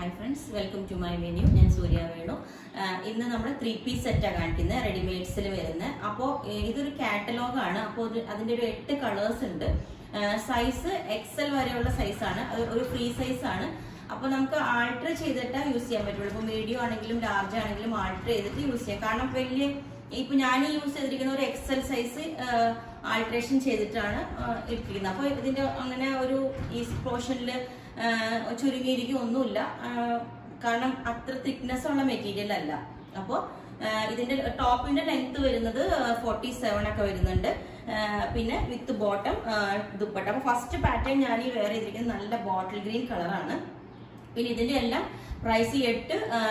Hi friends welcome to my venue ഞാൻ സൂര്യ വേണു ആഹ് ഇന്ന് നമ്മൾ ത്രീ പീസ് സെറ്റാണ് കാണിക്കുന്നത് റെഡിമെയ്ഡ്സിൽ വരുന്ന അപ്പോൾ ഇതൊരു കാറ്റലോഗ് ആണ് അപ്പോൾ അതിന്റെ ഒരു എട്ട് കളേഴ്സ് ഉണ്ട് സൈസ് എക്സൽ വരെയുള്ള സൈസാണ് ഒരു ഫ്രീ സൈസ് ആണ് അപ്പോൾ നമുക്ക് ആൾട്ടർ ചെയ്തിട്ട് യൂസ് ചെയ്യാൻ പറ്റുള്ളൂ ഇപ്പോൾ മീഡിയം ആണെങ്കിലും ലാർജ് ആണെങ്കിലും ആൾട്ടർ ചെയ്തിട്ട് യൂസ് ചെയ്യാം കാരണം വലിയ ഇപ്പൊ ഞാൻ യൂസ് ചെയ്തിരിക്കുന്ന ഒരു എക്സൽ സൈസ് ആൾട്രേഷൻ ചെയ്തിട്ടാണ് ആഹ് ഇട്ടിരിക്കുന്നത് അപ്പോൾ ഇതിന്റെ അങ്ങനെ ഒരു ഈ പോർഷനിൽ ചുരുങ്ങിയിരിക്കും ഒന്നുമില്ല ആഹ് കാരണം അത്ര തിക്നെസ് ഉള്ള മെറ്റീരിയൽ അല്ല അപ്പോൾ ഇതിന്റെ ടോപ്പിന്റെ ലെങ്ത് വരുന്നത് ഫോർട്ടി സെവൻ ഒക്കെ വരുന്നുണ്ട് ആഹ് പിന്നെ വിത്ത് ബോട്ടം ദുപ്പട്ട അപ്പൊ ഫസ്റ്റ് പാറ്റേൺ ഞാൻ ഈ വേറെ ചെയ്തിരിക്കുന്നത് നല്ല ബോട്ടിൽ ഗ്രീൻ കളറാണ് പിന്നെ ഇതിന്റെ എല്ലാം പ്രൈസ് ഈ എട്ട്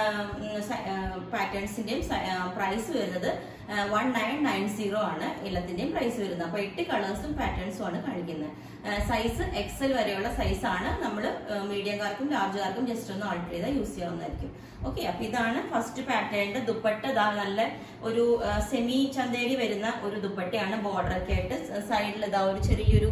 പാറ്റേൺസിന്റെയും പ്രൈസ് വരുന്നത് വൺ നയൻ നയൻ സീറോ ആണ് എല്ലാത്തിന്റെയും പ്രൈസ് വരുന്നത് അപ്പൊ എട്ട് കളേഴ്സും പാറ്റേൺസും ആണ് കാണിക്കുന്നത് സൈസ് എക്സൽ വരെയുള്ള സൈസ് ആണ് നമ്മൾ മീഡിയംകാർക്കും ലാർജുകാർക്കും ജസ്റ്റ് ഒന്ന് ഓൾട്ടർ ചെയ്താൽ യൂസ് ചെയ്യാവുന്നതായിരിക്കും ഓക്കെ അപ്പൊ ഇതാണ് ഫസ്റ്റ് പാറ്റേണിന്റെ ദുപ്പട്ട ഇതാ നല്ല ഒരു സെമി ചന്തേരി വരുന്ന ഒരു ദുപ്പട്ടയാണ് ബോർഡർ ഒക്കെ ആയിട്ട് സൈഡിൽ ഇതാ ഒരു ചെറിയൊരു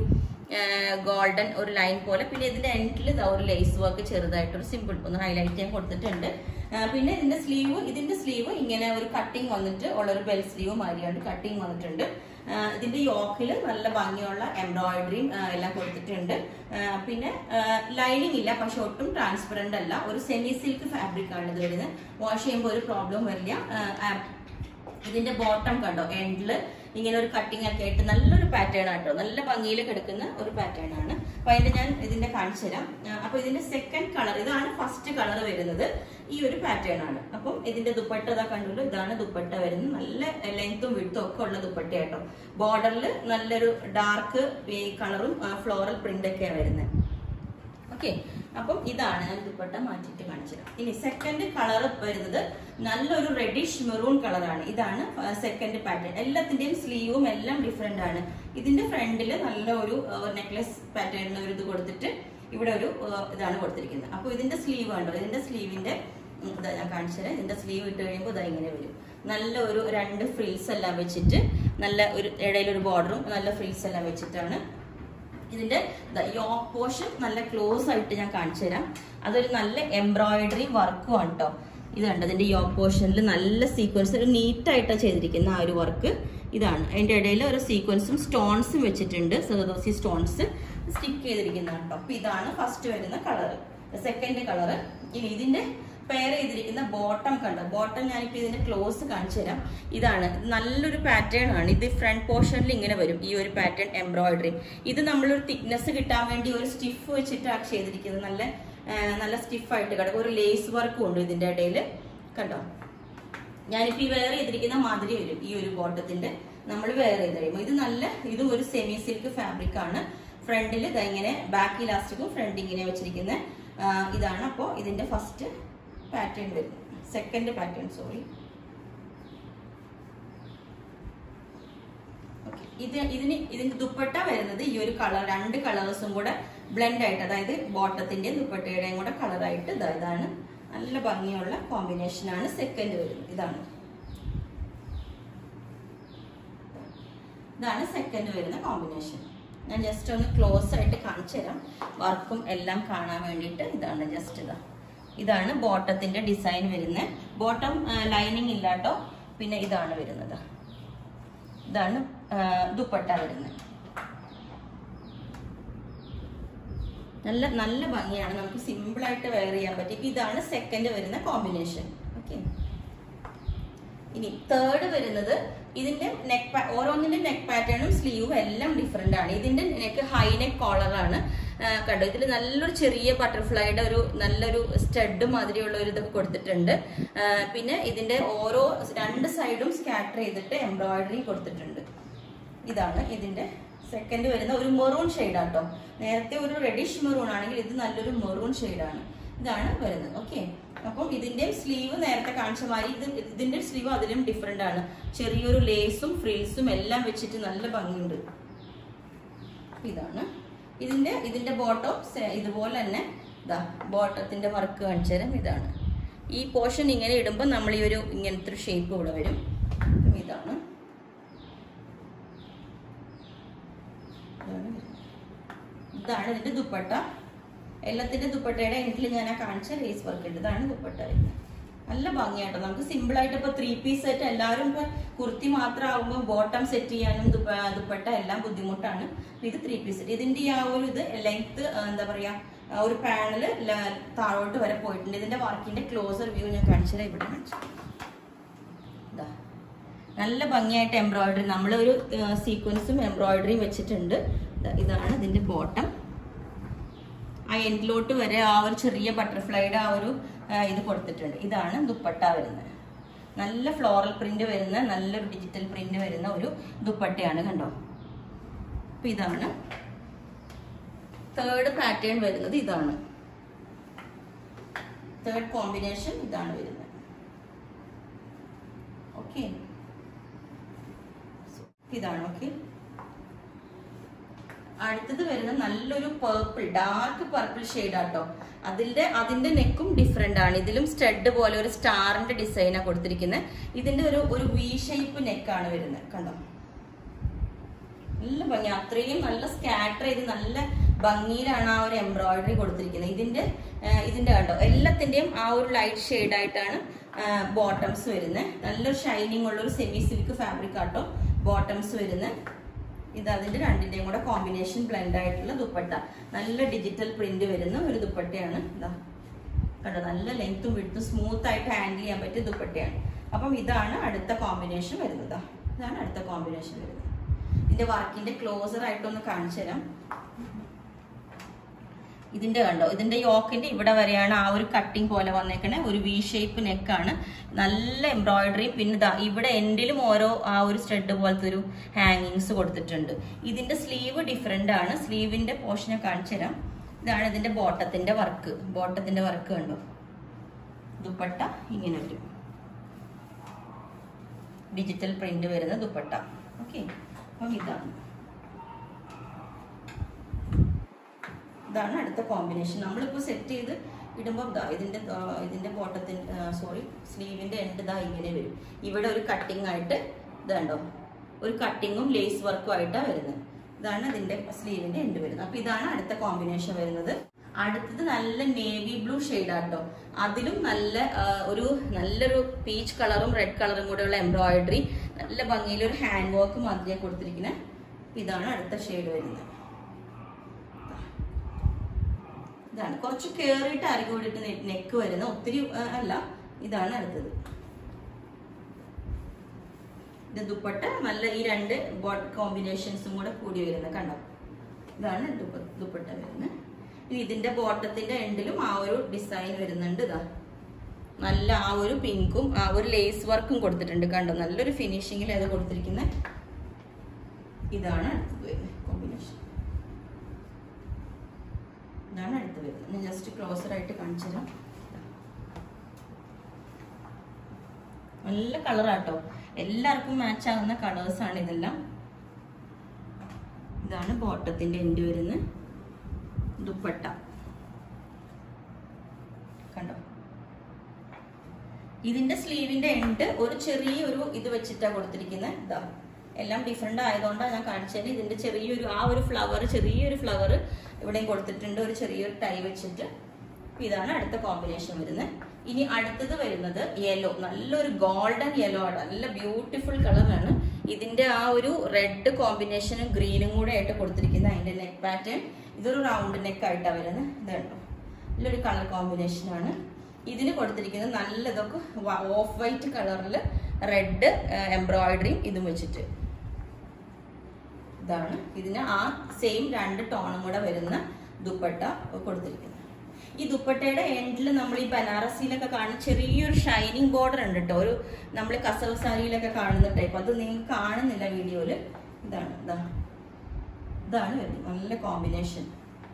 ഗോൾഡൻ ഒരു ലൈൻ പോലെ പിന്നെ ഇതിന്റെ എൻഡിൽ ഇതാ ഒരു ലേസ് വർക്ക് ചെറുതായിട്ട് ഒരു സിമ്പിൾ ഒന്ന് ഹൈലൈറ്റ് ചെയ്യാൻ കൊടുത്തിട്ടുണ്ട് പിന്നെ ഇതിന്റെ സ്ലീവ് ഇതിന്റെ സ്ലീവ് ഇങ്ങനെ ഒരു കട്ടിങ് വന്നിട്ട് ഉള്ള ഒരു ബെൽ സ്ലീവ് മാതിരിയാണ് കട്ടിങ് വന്നിട്ടുണ്ട് ഇതിന്റെ യോക്കിൽ നല്ല ഭംഗിയുള്ള എംബ്രോയിഡറിയും എല്ലാം കൊടുത്തിട്ടുണ്ട് പിന്നെ ലൈനിങ് ഇല്ല പക്ഷെ ഒട്ടും ട്രാൻസ്പെറന്റ് അല്ല ഒരു സെമി സിൽക്ക് ഫാബ്രിക് ആണ് ഇത് വരുന്നത് വാഷ് ചെയ്യുമ്പോൾ ഒരു പ്രോബ്ലം വരില്ല ഇതിന്റെ ബോട്ടം കണ്ടോ എൻഡില് ഇങ്ങനെ ഒരു കട്ടിങ് ഒക്കെ ആയിട്ട് നല്ലൊരു പാറ്റേൺ ആട്ടോ നല്ല ഭംഗിയിൽ കിടക്കുന്ന ഒരു പാറ്റേൺ ആണ് അപ്പൊ അതിന്റെ ഞാൻ ഇതിന്റെ കാണിച്ചു തരാം അപ്പൊ ഇതിന്റെ സെക്കൻഡ് കളർ ഇതാണ് ഫസ്റ്റ് കളർ വരുന്നത് ഈ ഒരു പാറ്റേൺ ആണ് അപ്പം ഇതിന്റെ ദുപ്പട്ട ഇതാ കണ്ടുള്ളൂ ഇതാണ് ദുപ്പട്ട വരുന്നത് നല്ല ലെങ്ത്തും വിടുത്തും ഒക്കെ ഉള്ള ദുപ്പട്ട ആട്ടോ ബോർഡറിൽ നല്ലൊരു ഡാർക്ക് കളറും ഫ്ലോറൽ പ്രിന്റ് ഒക്കെയാണ് വരുന്നത് ഓക്കെ അപ്പം ഇതാണ് ഞാൻ ദുപ്പട്ട മാറ്റിയിട്ട് കാണിച്ചത് ഇനി സെക്കൻഡ് കളർ വരുന്നത് നല്ലൊരു റെഡിഷ് മെറൂൺ കളറാണ് ഇതാണ് സെക്കൻഡ് പാറ്റേൺ എല്ലാത്തിന്റെയും സ്ലീവും എല്ലാം ഡിഫറെന്റ് ആണ് ഇതിന്റെ ഫ്രണ്ടിൽ നല്ല ഒരു നെക്ലസ് പാറ്റേണിന് ഒരു ഇത് കൊടുത്തിട്ട് ഇവിടെ ഒരു ഇതാണ് കൊടുത്തിരിക്കുന്നത് അപ്പോൾ ഇതിന്റെ സ്ലീവ് കണ്ടോ ഇതിന്റെ സ്ലീവിന്റെ ഇതാ ഞാൻ കാണിച്ചുതരാം ഇതിന്റെ സ്ലീവ് ഇട്ട് കഴിയുമ്പോൾ ഇതാ ഇങ്ങനെ വരും നല്ല ഒരു രണ്ട് ഫ്രിൽസ് എല്ലാം വെച്ചിട്ട് നല്ല ഒരു ഇടയിലൊരു ബോർഡറും നല്ല ഫ്രിൽസ് എല്ലാം വെച്ചിട്ടാണ് ഇതിന്റെ യോക്ക് പോർഷൻ നല്ല ക്ലോസ് ആയിട്ട് ഞാൻ കാണിച്ചു തരാം അതൊരു നല്ല എംബ്രോയിഡറി വർക്കും ആണ് കേട്ടോ ഇത് കണ്ടോ ഇതിന്റെ യോക്ക് പോർഷനിൽ നല്ല സീക്വൻസ് ഒരു നീറ്റ് ആയിട്ടാണ് ചെയ്തിരിക്കുന്ന ആ ഒരു വർക്ക് ഇതാണ് അതിന്റെ ഇടയിൽ ഒരു സീക്വൻസും സ്റ്റോൺസും വെച്ചിട്ടുണ്ട് സെർദോസി സ്റ്റോൺസ് സ്റ്റിക്ക് ചെയ്തിരിക്കുന്നതാണ് കേട്ടോ അപ്പൊ ഇതാണ് ഫസ്റ്റ് വരുന്ന കളർ സെക്കൻഡ് കളർ ഇനി ഇതിന്റെ പെയർ ചെയ്തിരിക്കുന്ന ബോട്ടം കണ്ടോ ബോട്ടം ഞാനിപ്പോൾ ഇതിന്റെ ക്ലോസ് കാണിച്ചു തരാം ഇതാണ് നല്ലൊരു പാറ്റേൺ ആണ് ഇത് ഫ്രണ്ട് പോർഷനിൽ ഇങ്ങനെ വരും ഈ ഒരു പാറ്റേൺ എംബ്രോയിഡറി ഇത് നമ്മളൊരു തിക്നെസ് കിട്ടാൻ വേണ്ടി ഒരു സ്റ്റിഫ് വെച്ചിട്ടാണ് ചെയ്തിരിക്കുന്നത് നല്ല നല്ല സ്റ്റിഫായിട്ട് കിടക്കും ഒരു ലേസ് വർക്കും ഉണ്ട് ഇതിന്റെ ഇടയിൽ കണ്ടോ ഞാനിപ്പോൾ ഈ വെയർ ചെയ്തിരിക്കുന്ന മാതിരി വരും ഈ ഒരു ബോട്ടത്തിന്റെ നമ്മൾ വെയർ ചെയ്ത് കഴിയുമ്പോൾ ഇത് നല്ല ഇതും ഒരു സെമി സിൽക്ക് ഫാബ്രിക് ആണ് ഫ്രണ്ടിൽ ഇങ്ങനെ ബാക്ക് ഇലാസ്റ്റിക്കും ഫ്രണ്ട് ഇങ്ങനെ വെച്ചിരിക്കുന്ന ഇതാണ് അപ്പോൾ ഇതിന്റെ ഫസ്റ്റ് പാറ്റേൺ വരുന്നത് സെക്കൻഡ് പാറ്റേൺ സോറി ഇത് ഇതിന് ഇതിന്റെ ദുപ്പട്ട വരുന്നത് ഈ ഒരു കളർ രണ്ട് കളേഴ്സും കൂടെ ബ്ലെൻഡ് ആയിട്ട് അതായത് ബോട്ടത്തിന്റെയും ദുപ്പട്ടയുടെയും കൂടെ കളറായിട്ട് ഇതാണ് നല്ല ഭംഗിയുള്ള കോമ്പിനേഷൻ ആണ് സെക്കൻഡ് വരുന്നത് ഇതാണ് ഇതാണ് സെക്കൻഡ് വരുന്ന കോമ്പിനേഷൻ ഞാൻ ജസ്റ്റ് ഒന്ന് ക്ലോസ് ആയിട്ട് കാണിച്ചു തരാം വർക്കും എല്ലാം കാണാൻ വേണ്ടിയിട്ട് ഇതാണ് ജസ്റ്റ് ഇതാ ഇതാണ് ബോട്ടത്തിന്റെ ഡിസൈൻ വരുന്നത് ബോട്ടം ലൈനിങ് ഇല്ലാട്ടോ പിന്നെ ഇതാണ് വരുന്നത് ഇതാണ് ദുപ്പട്ട വരുന്നത് നല്ല നല്ല ഭംഗിയാണ് നമുക്ക് സിമ്പിൾ ആയിട്ട് വെയർ ചെയ്യാൻ പറ്റും ഇതാണ് സെക്കൻഡ് വരുന്ന കോമ്പിനേഷൻ ഓക്കെ ഇനി തേർഡ് വരുന്നത് ഇതിന്റെ നെക്ക് ഓരോന്നിന്റെ നെക്ക് പാറ്റേണും സ്ലീവും എല്ലാം ഡിഫറെന്റ് ആണ് ഇതിന്റെ നെക്ക് ഹൈ നെക്ക് കോളറാണ് കണ്ടോ ഇതിൽ നല്ലൊരു ചെറിയ ബട്ടർഫ്ലൈയുടെ ഒരു നല്ലൊരു സ്റ്റഡ് മാതിരിയുള്ള ഒരു ഇതൊക്കെ കൊടുത്തിട്ടുണ്ട് പിന്നെ ഇതിന്റെ ഓരോ രണ്ട് സൈഡും സ്കാറ്റർ ചെയ്തിട്ട് എംബ്രോയിഡറി കൊടുത്തിട്ടുണ്ട് ഇതാണ് ഇതിന്റെ സെക്കൻഡ് വരുന്ന ഒരു മെറൂൺ ഷെയ്ഡാട്ടോ നേരത്തെ ഒരു റെഡിഷ് മെറൂൺ ആണെങ്കിൽ ഇത് നല്ലൊരു മെറൂൺ ഷെയ്ഡാണ് ഇതാണ് വരുന്നത് ഓക്കെ അപ്പം ഇതിന്റെ സ്ലീവ് നേരത്തെ കാണിച്ച മാതിരി ഇത് ഇതിന്റെ സ്ലീവ് അതിലും ഡിഫറെന്റ് ആണ് ചെറിയൊരു ലേസും ഫ്രിൽസും എല്ലാം വെച്ചിട്ട് നല്ല ഭംഗിയുണ്ട് ഇതാണ് ഇതിന്റെ ഇതിന്റെ ബോട്ടം ഇതുപോലെ തന്നെ ഇതാ ബോട്ടത്തിന്റെ വർക്ക് കാണിച്ചു തരാം ഇതാണ് ഈ പോർഷൻ ഇങ്ങനെ ഇടുമ്പോൾ നമ്മൾ ഈ ഒരു ഇങ്ങനത്തെ ഒരു ഷേപ്പ് ഇവിടെ വരും ഇതാണ് ഇതാണ് ഇതിന്റെ ദുപ്പട്ട എല്ലാത്തിന്റെ ദുപ്പട്ടയുടെ എൻഡിൽ ഞാൻ ആ കാണിച്ച ലേസ് വർക്ക് ഉണ്ട് ഇതാണ് ദുപ്പട്ട വരുന്നത് നല്ല ഭംഗിയാട്ടോ നമുക്ക് സിമ്പിൾ ആയിട്ട് ഇപ്പൊ ത്രീ പീസ് സെറ്റ് എല്ലാവരും ഇപ്പൊ കുർത്തി മാത്രം ആവുമ്പോൾ ബോട്ടം സെറ്റ് ചെയ്യാനും ദുപ്പ- ദുപ്പട്ട എല്ലാം ബുദ്ധിമുട്ടാണ് അപ്പൊ ഇത് ത്രീ പീസ് സെറ്റ് ഇതിന്റെ ഈ ആ ഒരു ഇത് ലെങ്ത് എന്താ പറയാ ആ ഒരു പാനല് താഴോട്ട് വരെ പോയിട്ടുണ്ട് ഇതിന്റെ വർക്കിന്റെ ക്ലോസർ വ്യൂ ഞാൻ കാണിച്ചത് ഇവിടെ കാണിച്ചു ഇതാ നല്ല ഭംഗിയായിട്ട് എംബ്രോയിഡറി നമ്മളൊരു സീക്വൻസും എംബ്രോയിഡറിയും വെച്ചിട്ടുണ്ട് ദാ ഇതാണ് ഇതിന്റെ ബോട്ടം ആ എൻഡിലോട്ട് വരെ ആ ഒരു ചെറിയ ബട്ടർഫ്ലൈയുടെ ആ ഒരു ആ, ഇത് കൊടുത്തിട്ടുണ്ട് ഇതാണ് ദുപ്പട്ട വരുന്നത് നല്ല ഫ്ലോറൽ പ്രിന്റ് വരുന്ന നല്ലൊരു ഡിജിറ്റൽ പ്രിന്റ് വരുന്ന ഒരു ദുപ്പട്ടയാണ് കണ്ടോ അപ്പൊ ഇതാണ് തേർഡ് പാറ്റേൺ വരുന്നത് ഇതാണ് തേർഡ് കോമ്പിനേഷൻ ഇതാണ് വരുന്നത് ഓക്കെ ഇതാണ് ഓക്കെ അടുത്തത് വരുന്ന നല്ലൊരു പേർപ്പിൾ ഡാർക്ക് പർപ്പിൾ ഷെയ്ഡ് ആട്ടോ അതിന്റെ അതിന്റെ നെക്കും ഡിഫറെന്റ് ആണ് ഇതിലും സ്റ്റഡ് പോലെ ഒരു സ്റ്റാറിന്റെ ഡിസൈനാണ് കൊടുത്തിരിക്കുന്നത് ഇതിന്റെ ഒരു ഒരു വി ഷേപ്പ് നെക്കാണ് വരുന്നത് കണ്ടോ നല്ല ഭംഗി അത്രയും നല്ല സ്കാറ്റർ ചെയ്ത് നല്ല ഭംഗിയിലാണ് ആ ഒരു എംബ്രോയിഡറി കൊടുത്തിരിക്കുന്നത് ഇതിന്റെ ആ, ഇതിന്റെ കണ്ടോ എല്ലാത്തിന്റെയും ആ ഒരു ലൈറ്റ് ഷെയ്ഡ് ആയിട്ടാണ് ബോട്ടംസ് വരുന്നത് നല്ലൊരു ഷൈനിങ് ഉള്ള ഒരു സെമി സിൽക്ക് ഫാബ്രിക് ആട്ടോ ബോട്ടംസ് വരുന്നത് ഇത് അതിന്റെ രണ്ടിന്റെയും കൂടെ കോമ്പിനേഷൻ ബ്ലെൻഡ് ആയിട്ടുള്ള ദുപ്പട്ട നല്ല ഡിജിറ്റൽ പ്രിന്റ് വരുന്ന ഒരു ദുപ്പട്ടയാണ് ഇതാ കണ്ടോ നല്ല ലെങ്ത്തും വിടുത്തും സ്മൂത്ത് ആയിട്ട് ഹാൻഡിൽ ചെയ്യാൻ പറ്റിയ ദുപ്പട്ടയാണ് അപ്പം ഇതാണ് അടുത്ത കോമ്പിനേഷൻ വരുന്നത് ദാ. ഇതാണ് അടുത്ത കോമ്പിനേഷൻ വരുന്നത് ഇതിന്റെ വർക്കിന്റെ ക്ലോസർ ആയിട്ടൊന്ന് കാണിച്ചു തരാം ഇതിന്റെ കണ്ടോ ഇതിന്റെ യോക്കിന്റെ ഇവിടെ വരെയാണ് ആ ഒരു കട്ടിങ് പോലെ വന്നേക്കണേ ഒരു വി ഷേപ്പ് നെക്കാണ് നല്ല എംബ്രോയിഡറി പിന്നെ ദാ ഇവിടെ എൻഡിലും ഓരോ ആ ഒരു സ്റ്റഡ് പോലത്തെ ഒരു ഹാങ്ങിങ്സ് കൊടുത്തിട്ടുണ്ട് ഇതിന്റെ സ്ലീവ് ഡിഫറെന്റ് ആണ് സ്ലീവിന്റെ പോർഷനെ കാണിച്ചു തരാം ഇതാണ് ഇതിന്റെ ബോട്ടത്തിന്റെ വർക്ക് ബോട്ടത്തിന്റെ വർക്ക് കണ്ടോ ദുപ്പട്ട ഇങ്ങനെ വരും ഡിജിറ്റൽ പ്രിന്റ് വരുന്ന ദുപ്പട്ട ഓക്കെ അപ്പം ഇതാണ് ഇതാണ് അടുത്ത കോമ്പിനേഷൻ നമ്മളിപ്പോൾ സെറ്റ് ചെയ്ത് ഇടുമ്പോൾ ഇതാ ഇതിന്റെ ആ, ഇതിന്റെ ബോട്ടത്തിന്റെ സോറി സ്ലീവിന്റെ എൻഡ് ഇതാ ഇങ്ങനെ വരും ഇവിടെ ഒരു കട്ടിങ് ആയിട്ട് ഇതുണ്ടോ ഒരു കട്ടിങ്ങും ലേസ് വർക്കും ആയിട്ടാണ് വരുന്നത് ഇതാണ് ഇതിന്റെ സ്ലീവിന്റെ എൻഡ് വരുന്നത് അപ്പൊ ഇതാണ് അടുത്ത കോമ്പിനേഷൻ വരുന്നത് അടുത്തത് നല്ല നേവി ബ്ലൂ ആട്ടോ അതിലും നല്ല ആ, ഒരു നല്ലൊരു പീച്ച് കളറും റെഡ് കളറും കൂടെയുള്ള എംബ്രോയിഡറി നല്ല ഭംഗിയിൽ ഒരു ഹാൻഡ് വർക്ക് മാതിരിയാണ് കൊടുത്തിരിക്കുന്നത് ഇതാണ് അടുത്ത ഷെയ്ഡ് വരുന്നത് ഇതാണ് കുറച്ച് കേറിയിട്ട് അരി കൂടിയിട്ട് നെക്ക് വരുന്ന ഒത്തിരി ആ, അല്ല ഇതാണ് അടുത്തത് ഇത് ദുപ്പട്ട നല്ല ഈ രണ്ട് ബോട്ട് കോമ്പിനേഷൻസും കൂടെ കൂടി വരുന്നത് കണ്ടോ ഇതാണ് ദുപ്പ- ദുപ്പട്ട വരുന്നത് ഇനി ഇതിന്റെ ബോട്ടത്തിന്റെ എൻഡിലും ആ ഒരു ഡിസൈൻ വരുന്നുണ്ട് ഇതാ നല്ല ആ ഒരു പിങ്കും ആ ഒരു ലേസ് വർക്കും കൊടുത്തിട്ടുണ്ട് കണ്ടോ നല്ലൊരു ഫിനിഷിങ്ങിൽ അത് കൊടുത്തിരിക്കുന്നത് ഇതാണ് അടുത്തത് വരുന്നത് കോമ്പിനേഷൻ ഇതാണ് അടുത്ത് വരുന്നത് ഞാൻ ജസ്റ്റ് ക്ലോസർ ആയിട്ട് കാണിച്ചു തരാം നല്ല കളറാട്ടോ എല്ലാവർക്കും മാച്ച് ആവുന്ന കളേഴ്സ് ആണ് ഇതെല്ലാം ഇതാണ് ബോട്ടത്തിന്റെ എൻഡ് വരുന്നത് ദുപ്പട്ട കണ്ടോ ഇതിന്റെ സ്ലീവിന്റെ എൻഡ് ഒരു ചെറിയൊരു ഇത് വെച്ചിട്ടാ കൊടുത്തിരിക്കുന്നത് ഇതാ എല്ലാം ഡിഫറെന്റ് ആയതുകൊണ്ടാണ് ഞാൻ കാണിച്ചത് ഇതിന്റെ ചെറിയൊരു ആ ഒരു ഫ്ലവർ ചെറിയൊരു ഫ്ലവർ ഇവിടെയും കൊടുത്തിട്ടുണ്ട് ഒരു ചെറിയൊരു ടൈ വെച്ചിട്ട് അപ്പൊ ഇതാണ് അടുത്ത കോമ്പിനേഷൻ വരുന്നത് ഇനി അടുത്തത് വരുന്നത് യെല്ലോ നല്ലൊരു ഗോൾഡൻ യെല്ലോ ആണ് നല്ല ബ്യൂട്ടിഫുൾ കളറാണ് ഇതിന്റെ ആ ഒരു റെഡ് കോമ്പിനേഷനും ഗ്രീനും കൂടെ ആയിട്ട് കൊടുത്തിരിക്കുന്ന അതിന്റെ നെക്ക് പാറ്റേൺ ഇതൊരു റൗണ്ട് നെക്ക് ആയിട്ടാണ് വരുന്നത് ഇതുണ്ടോ നല്ലൊരു കളർ കോമ്പിനേഷൻ ആണ് ഇതിന് കൊടുത്തിരിക്കുന്നത് നല്ല ഇതൊക്കെ ഓഫ് വൈറ്റ് കളറിൽ റെഡ് എംബ്രോയിഡറിയും ഇതും വെച്ചിട്ട് ഇതാണ് ഇതിന് ആ സെയിം രണ്ട് ടോണും കൂടെ വരുന്ന ദുപ്പട്ട കൊടുത്തിരിക്കുന്നത് ഈ ദുപ്പട്ടയുടെ എൻഡിൽ നമ്മൾ ഈ ബനാറസിയിലൊക്കെ കാണുന്ന ചെറിയൊരു ഷൈനിങ് ബോർഡർ ഉണ്ട് കേട്ടോ ഒരു നമ്മൾ കസവ് സാരിയിലൊക്കെ കാണുന്ന ടൈപ്പ് അത് നിങ്ങൾക്ക് കാണുന്നില്ല വീഡിയോയില് ഇതാണ് ഇതാണ് ഇതാണ് വരുന്നത് നല്ല കോമ്പിനേഷൻ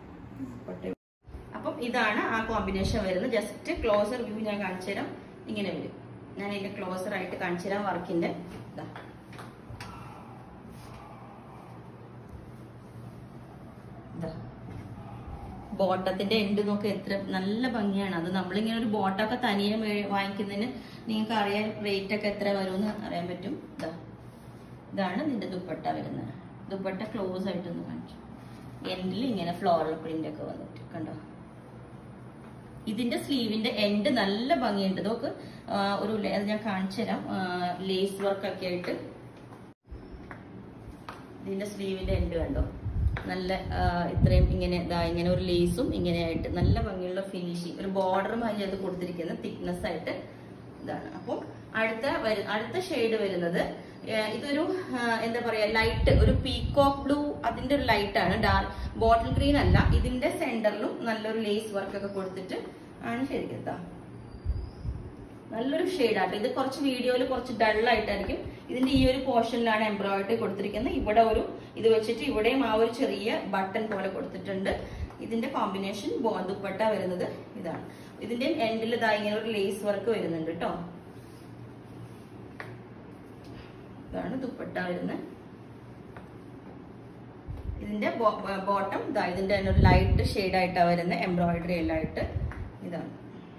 അപ്പം ഇതാണ് ആ കോമ്പിനേഷൻ വരുന്നത് ജസ്റ്റ് ക്ലോസർ വ്യൂ ഞാൻ കാണിച്ചു തരാം ഇങ്ങനെ വരും ഞാൻ ഇതിന്റെ ക്ലോസർ ആയിട്ട് കാണിച്ചു തരാം വർക്കിന്റെ ഇതാ ഇതാ ബോട്ടത്തിന്റെ എൻഡ് നോക്കി എത്ര നല്ല ഭംഗിയാണ് അത് നമ്മളിങ്ങനെ ഒരു ബോട്ടൊക്കെ തനിയെ മേ- വാങ്ങിക്കുന്നതിന് നിങ്ങൾക്ക് അറിയാൻ റേറ്റ് ഒക്കെ എത്ര വരുമെന്ന് അറിയാൻ പറ്റും ഇതാ ഇതാണ് നിന്റെ ദുപ്പട്ട വരുന്നത് ദുപ്പട്ട ക്ലോസ് ആയിട്ടൊന്ന് കാണിച്ചു എൻഡിൽ ഇങ്ങനെ ഫ്ലോറൽ പ്രിന്റ് ഒക്കെ വന്നിട്ട് കണ്ടോ ഇതിന്റെ സ്ലീവിന്റെ എൻഡ് നല്ല ഭംഗിയുണ്ട് നോക്ക് ആ, ഒരു ലേ- അത് ഞാൻ കാണിച്ചു തരാം ലേസ് വർക്ക് ഒക്കെ ആയിട്ട് ഇതിന്റെ സ്ലീവിന്റെ എൻഡ് കണ്ടോ നല്ല ആ, ഇത്രയും ഇങ്ങനെ ഇതാ ഇങ്ങനെ ഒരു ലേസും ഇങ്ങനെയായിട്ട് നല്ല ഭംഗിയുള്ള ഫിനിഷിങ് ഒരു ബോർഡർ മാതിരി അത് കൊടുത്തിരിക്കുന്ന തിക്നെസ് ആയിട്ട് ഇതാണ് അപ്പോൾ അടുത്ത വരു- അടുത്ത ഷെയ്ഡ് വരുന്നത് ഏ, ഇതൊരു ആ, എന്താ പറയാ ലൈറ്റ് ഒരു പീകോക്ക് ബ്ലൂ അതിന്റെ ഒരു ലൈറ്റ് ആണ് ഡാർക്ക് ബോട്ടിൽ ഗ്രീൻ അല്ല ഇതിന്റെ സെന്ററിലും നല്ലൊരു ലേസ് വർക്ക് ഒക്കെ കൊടുത്തിട്ട് ആണ് ശരിക്കും ഇതാ നല്ലൊരു ഷെയ്ഡാട്ടോ ഇത് കുറച്ച് വീഡിയോയിൽ കുറച്ച് ഡൾ ആയിട്ടായിരിക്കും ഇതിന്റെ ഈ ഒരു പോർഷനിലാണ് എംബ്രോയിഡറി കൊടുത്തിരിക്കുന്നത് ഇവിടെ ഒരു ഇത് വെച്ചിട്ട് ഇവിടെയും ആ ഒരു ചെറിയ ബട്ടൺ പോലെ കൊടുത്തിട്ടുണ്ട് ഇതിന്റെ കോമ്പിനേഷൻ ദുപ്പട്ട വരുന്നത് ഇതാണ് ഇതിന്റെ എൻഡിൽ ഇതാ ഇങ്ങനെ ഒരു ലേസ് വർക്ക് വരുന്നുണ്ട് കേട്ടോ ഇതാണ് ദുപ്പട്ട വരുന്നത് ഇതിന്റെ ബോട്ടം ഇതാ ഇതിന്റെ തന്നെ ഒരു ലൈറ്റ് ഷെയ്ഡ് ആയിട്ടാണ് വരുന്നത് എംബ്രോയിഡറി എല്ലാം ആയിട്ട് ഇതാണ്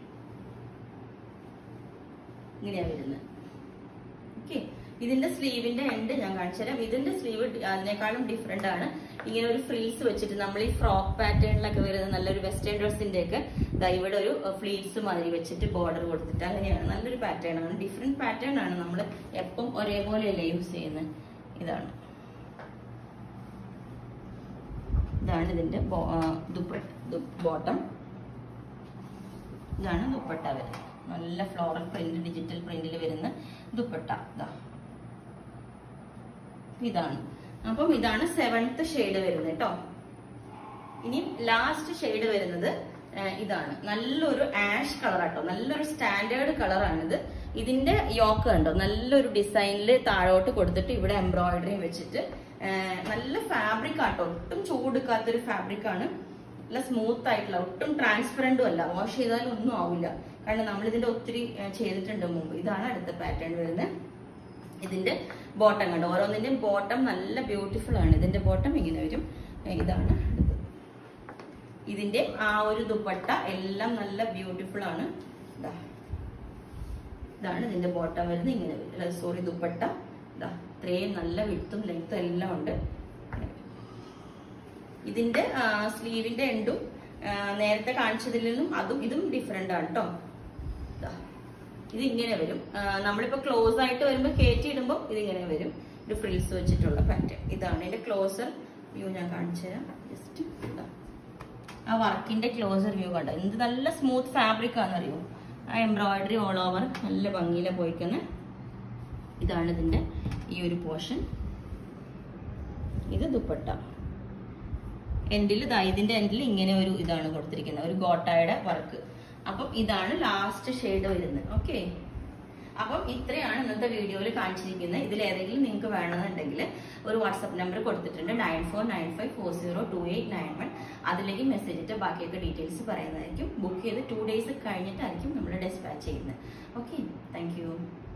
ഇങ്ങനെയാ വരുന്നത് ഓക്കെ ഇതിന്റെ സ്ലീവിന്റെ എൻഡ് ഞാൻ കാണിച്ചു തരാം ഇതിന്റെ സ്ലീവ് അതിനേക്കാളും ഡിഫറെന്റ് ആണ് ഇങ്ങനെ ഒരു ഫ്രീൽസ് വെച്ചിട്ട് നമ്മൾ ഈ ഫ്രോക്ക് പാറ്റേണിലൊക്കെ വരുന്ന നല്ലൊരു വെസ്റ്റേൺ ഡ്രസ്സിന്റെ ഒക്കെ ദാ ഇവിടെ ഒരു ഫ്ലീറ്റ്സ് മാതിരി വെച്ചിട്ട് ബോർഡർ കൊടുത്തിട്ട് അങ്ങനെയാണ് നല്ലൊരു പാറ്റേൺ ആണ് ഡിഫറെന്റ് പാറ്റേൺ ആണ് നമ്മൾ എപ്പം ഒരേപോലെയല്ലേ യൂസ് ചെയ്യുന്നത് ഇതാണ് ഇതാണ് ഇതിന്റെ ബോട്ടം ഇതാണ് ദുപ്പട്ട വരുന്നത് നല്ല ഫ്ലോറൽ പ്രിന്റ് ഡിജിറ്റൽ പ്രിന്റിൽ വരുന്ന ദുപ്പട്ട ഇതാ ഇതാണ് അപ്പം ഇതാണ് സെവൻത്ത് ഷെയ്ഡ് വരുന്നത് കേട്ടോ ഇനി ലാസ്റ്റ് ഷെയ്ഡ് വരുന്നത് ആ, ഇതാണ് നല്ലൊരു ആഷ് കളർ ആട്ടോ നല്ലൊരു സ്റ്റാൻഡേർഡ് കളറാണിത് ഇതിന്റെ യോക്ക് കണ്ടോ നല്ലൊരു ഡിസൈനിൽ താഴോട്ട് കൊടുത്തിട്ട് ഇവിടെ എംബ്രോയിഡറിയും വെച്ചിട്ട് ആ, നല്ല ഫാബ്രിക് ആട്ടോ ഒട്ടും ചൂടെടുക്കാത്തൊരു ഫാബ്രിക് ആണ് നല്ല സ്മൂത്ത് ആയിട്ടുള്ള ഒട്ടും ട്രാൻസ്പെറന്റും അല്ല വാഷ് ചെയ്താലും ഒന്നും ആവില്ല കാരണം നമ്മൾ ഇതിന്റെ ഒത്തിരി ആ, ചെയ്തിട്ടുണ്ട് മുമ്പ് ഇതാണ് അടുത്ത പാറ്റേൺ വരുന്നത് ഇതിന്റെ ബോട്ടം കണ്ടോ ഓരോന്നിന്റെയും ബോട്ടം നല്ല ബ്യൂട്ടിഫുൾ ആണ് ഇതിന്റെ ബോട്ടം ഇങ്ങനെ വരും ഏ, ഇതാണ് അടുത്തത് ഇതിന്റെ ആ ഒരു ദുപ്പട്ട എല്ലാം നല്ല ബ്യൂട്ടിഫുൾ ആണ് ഇതാ ഇതാണ് ഇതിന്റെ ബോട്ടം വരുന്നത് ഇങ്ങനെ വരും സോറി ദുപ്പട്ട ഇതാ ഇത്രയും നല്ല വിട്ടും ലെങ്ത്തും എല്ലാം ഉണ്ട് ഇതിന്റെ സ്ലീവിന്റെ എൻഡും നേരത്തെ കാണിച്ചതിൽ നിന്നും അതും ഇതും ഡിഫറെന്റ് ആണ് കേട്ടോ ഇത് ഇങ്ങനെ വരും ആ, നമ്മളിപ്പോ ക്ലോസ് ആയിട്ട് വരുമ്പോൾ കയറ്റി ഇടുമ്പോൾ ഇതിങ്ങനെ വരും ഒരു ഫ്രിൽസ് വെച്ചിട്ടുള്ള പാറ്റേൺ ഇതാണ് ഇതിന്റെ ക്ലോസർ വ്യൂ ഞാൻ കാണിച്ചു തരാം ജസ്റ്റ് ആ വർക്കിന്റെ ക്ലോസർ വ്യൂ കണ്ടോ എന്ത് നല്ല സ്മൂത്ത് ഫാബ്രിക് ആണെന്നറിയോ ആ എംബ്രോയിഡറി ഓൾ ഓവർ നല്ല ഭംഗിയിലെ പോയിക്കുന്ന ഇതാണ് ഇതിന്റെ ഈ ഒരു പോർഷൻ ഇത് ദുപ്പട്ട എൻഡിൽ ഇതാ ഇതിന്റെ എൻഡിൽ ഇങ്ങനെ ഒരു ഇതാണ് കൊടുത്തിരിക്കുന്നത് ഒരു ഗോട്ടായുടെ വർക്ക് അപ്പം ഇതാണ് ലാസ്റ്റ് ഷെയ്ഡ് വരുന്നത് ഓക്കെ അപ്പം ഇത്രയാണ് ഇന്നത്തെ വീഡിയോയിൽ കാണിച്ചിരിക്കുന്നത് ഇതിൽ ഏതെങ്കിലും നിങ്ങൾക്ക് വേണമെന്നുണ്ടെങ്കിൽ ഒരു വാട്സപ്പ് നമ്പർ കൊടുത്തിട്ടുണ്ട് nine four nine five four zero two eight nine one അതിലേക്ക് മെസ്സേജ് ഇട്ട് ബാക്കിയൊക്കെ ഡീറ്റെയിൽസ് പറയുന്നതായിരിക്കും ബുക്ക് ചെയ്ത് ടു ഡേയ്സ് കഴിഞ്ഞിട്ടായിരിക്കും നമ്മൾ ഡെസ്പാച്ച് ചെയ്യുന്നത് ഓക്കെ താങ്ക് യു